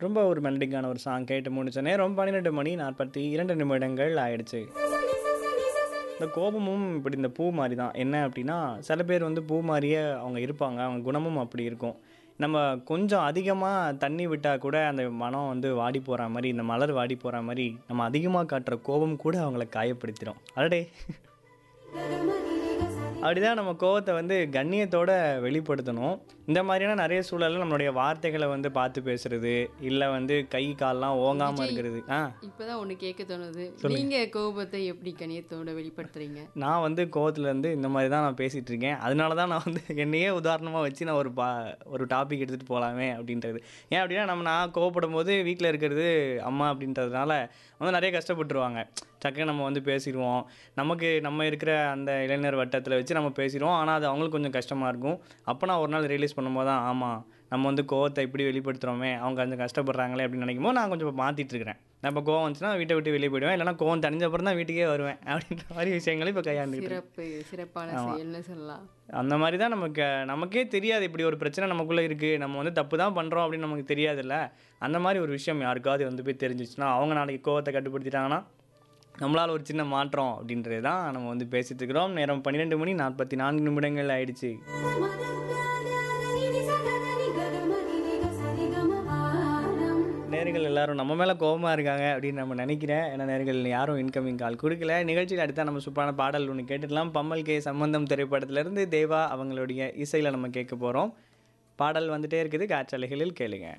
ரொம்ப ஒரு மெலடிக்கான ஒரு சாங் கேட்டு முடிச்ச நேரம் பன்னிரெண்டு மணி நாற்பத்தி இரண்டு நிமிடங்கள் ஆயிடுச்சு இந்த கோபமும் இப்படி இந்த பூ மாதிரி தான் என்ன அப்படின்னா சில பேர் வந்து பூ மாதிரியே அவங்க இருப்பாங்க அவங்க குணமும் அப்படி இருக்கும் நம்ம கொஞ்சம் அதிகமாக தண்ணி விட்டால் கூட அந்த மனம் வந்து வாடி போகிற மாதிரி இந்த மலர் வாடி போகிற மாதிரி நம்ம அதிகமாக காட்டுற கோபம் கூட அவங்கள காயப்படுத்திடும் அடடே அப்படிதான் நம்ம கோவத்தை வந்து கண்ணியத்தோட வெளிப்படுத்தணும் இந்த மாதிரியான நிறைய சூழல்ல நம்மளுடைய வார்த்தைகளை வந்து பார்த்து பேசுறது இல்லை வந்து கை கால்லாம் ஓங்காமல் விஜய். இருக்கிறது ஆ இப்பதான் ஒண்ணு கேட்க தோணுது நீங்க கோபத்தை எப்படி கணியத்தோட வெளிப்படுத்துறீங்க நான் வந்து கோவத்துல இருந்து இந்த மாதிரி தான் நான் பேசிகிட்டு இருக்கேன் அதனால தான் நான் வந்து என்னையே உதாரணமாக வச்சு நான் ஒரு பா ஒரு டாபிக் எடுத்துகிட்டு போகலாமே அப்படின்றது ஏன் அப்படின்னா நம்ம நான் கோவப்படும் போது வீட்டில் இருக்கிறது அம்மா அப்படின்றதுனால வந்து நிறைய கஷ்டப்பட்டுருவாங்க டக்குன்னு நம்ம வந்து பேசிடுவோம் நமக்கு நம்ம இருக்கிற அந்த இளைஞர் வட்டத்தில் வச்சு நம்ம பேசிடுவோம் ஆனால் அது அவங்களுக்கு கொஞ்சம் கஷ்டமாக இருக்கும் அப்போ நான் ஒரு நாள் ரியலைஸ் பண்ணும்போது தான் ஆமாம் நம்ம வந்து கோவத்தை இப்படி வெளிப்படுத்துகிறோமே அவங்க கொஞ்சம் கஷ்டப்படுறாங்களே அப்படின்னு நினைக்கும் போது நான் கொஞ்சம் மாற்றிட்டு இருக்கிறேன் நம்ம கோவம் வந்துச்சுன்னா வீட்டை விட்டு வெளியே போயிடுவேன் இல்லைனா கோவம் தணிஞ்ச அப்புறம் தான் வீட்டுக்கே வருவேன் அப்படின்ற மாதிரி விஷயங்களை இப்போ கையாண்டுக்கிட்டு இருக்கேன். சிறப்பு சிறப்பான செயல்னு சொல்லலாம் அந்த மாதிரி தான் நமக்கு நமக்கே தெரியாது இப்படி ஒரு பிரச்சனை நமக்குள்ளே இருக்குது நம்ம வந்து தப்பு தான் பண்ணுறோம் அப்படின்னு நமக்கு தெரியாதுல்ல அந்த மாதிரி ஒரு விஷயம் யாருக்காவது வந்து போய் தெரிஞ்சிச்சுன்னா அவங்க நாளைக்கு கோவத்தை கட்டுப்படுத்திட்டாங்கன்னா நம்மளால் ஒரு சின்ன மாற்றம் அப்படின்றது தான் நம்ம வந்து பேசிட்டு இருக்கிறோம் நேரம் பன்னிரெண்டு மணி நாற்பத்தி நான்கு நிமிடங்கள் ஆயிடுச்சு நேர்கள் எல்லாரும் நம்ம மேலே கோபமாக இருக்காங்க அப்படின்னு நம்ம நினைக்கிறேன் ஏன்னா நேர்கள் யாரும் இன்கமிங் கால் கொடுக்கல நிகழ்ச்சியில் அடுத்தா நம்ம சூப்பரான பாடல் ஒன்று கேட்டுடலாம் பம்மல் கே சம்பந்தம் திரைப்படத்திலேருந்து தேவா அவங்களுடைய இசையில் நம்ம கேட்க போகிறோம் பாடல் வந்துட்டே இருக்குது காற்றலைகளில் கேளுங்க